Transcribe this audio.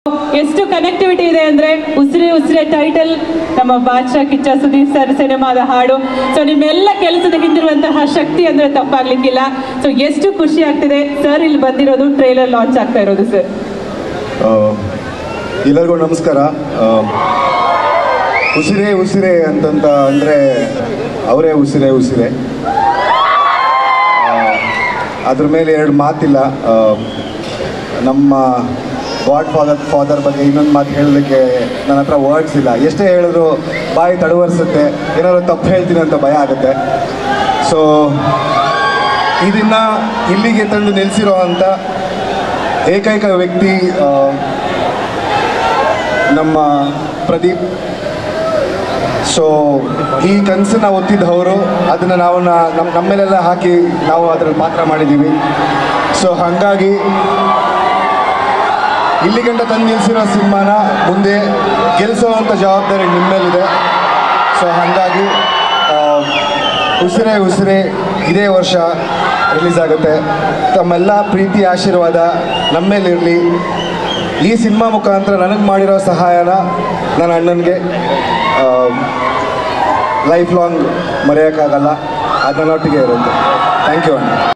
ಎಷ್ಟು ಕನೆಕ್ಟಿವಿಟಿ ಇದೆ ಅಂದ್ರೆ ಉಸಿರಿ ಉಸಿರೆ ಟೈಟಲ್ ನಮ್ಮ ಬಾದ್ಶಾ ಕಿಚ್ಚ ಸುದೀಪ್ ಸರ್ ಸಿನಿಮಾದ ಹಾಡು ಸೊ ನಿಮ್ಮೆಲ್ಲ ಕೆಲಸದ ಹಿಂದಿರುವಂತಹ ಶಕ್ತಿ ಅಂದ್ರೆ ತಪ್ಪಾಗ್ಲಿಕ್ಕಿಲ್ಲ ಸೊ ಎಷ್ಟು ಖುಷಿ ಆಗ್ತಿದೆ ಸರ್ ಇಲ್ಲಿ ಬಂದಿರೋದು ಟ್ರೈಲರ್ ಲಾಂಚ್ ಆಗ್ತಾ ಇರೋದು ಸರ್ ಆ, ಎಲ್ಲರಿಗೂ ನಮಸ್ಕಾರ ಆ, ಉಸಿರೇ ಉಸಿರೇ ಅಂತಂತ ಅಂದರೆ ಅವರೇ ಉಸಿರೇ ಉಸಿರೇ ಆ, ಅದ್ರ ಮೇಲೆ ಎರಡು ಮಾತಿಲ್ಲ ಆ, ನಮ್ಮ ಗಾಡ್ ಫಾದರ್ ಫಾದರ್ ಬಗ್ಗೆ ಇನ್ನೊಂದು ಮಾತು ಹೇಳಲಿಕ್ಕೆ ನನ್ನ ಹತ್ರ ವರ್ಡ್ಸ್ ಇಲ್ಲ ಎಷ್ಟೇ ಹೇಳಿದ್ರು ಬಾಯಿ ತಡವರ್ಸುತ್ತೆ ಏನಾದ್ರು ತಪ್ಪು ಹೇಳ್ತೀನಿ ಅಂತ ಭಯ ಆಗುತ್ತೆ ಸೊ ಇದನ್ನ ಇಲ್ಲಿಗೆ ತಂದು ನಿಲ್ಲಿಸಿರೋ ಅಂಥ ಏಕೈಕ ವ್ಯಕ್ತಿ ಆ, ನಮ್ಮ ಪ್ರದೀಪ್ ಸೊ ಈ ಕನಸನ್ನ ಒತ್ತಿದ್ದವರು ಅದನ್ನು ನಾವು ನಾ- ನಮ್ಮ ನಮ್ಮೇಲೆಲ್ಲ ಹಾಕಿ ನಾವು ಅದರಲ್ಲಿ ಪಾತ್ರ ಮಾಡಿದ್ದೀವಿ ಸೊ ಹಾಗಾಗಿ ಇಲ್ಲಿ ಗಂಟ ತಂದು ನಿಲ್ಲಿಸಿರೋ ಸಿನಿಮಾನ ಮುಂದೆ ಗೆಲ್ಲಿಸೋವಂಥ ಜವಾಬ್ದಾರಿ ನಿಮ್ಮ ಮೇಲಿದೆ ಸೊ ಹಾಗಾಗಿ ಆ, ಉಸಿರೇ ಉಸಿರೇ ಇದೇ ವರ್ಷ ರಿಲೀಸ್ ಆಗುತ್ತೆ ತಮ್ಮೆಲ್ಲ ಪ್ರೀತಿ ಆಶೀರ್ವಾದ ನಮ್ಮ ಮೇಲಿರಲಿ ಈ ಸಿನಿಮಾ ಮುಖಾಂತರ ನನಗೆ ಮಾಡಿರೋ ಸಹಾಯನ ನನ್ನ ಅಣ್ಣನಿಗೆ ಲೈಫ್ ಲಾಂಗ್ ಮರೆಯೋಕ್ಕಾಗಲ್ಲ ಅದು ನನ್ನೊಟ್ಟಿಗೆ ಇರುತ್ತೆ ಥ್ಯಾಂಕ್ ಯು ಅಣ್ಣ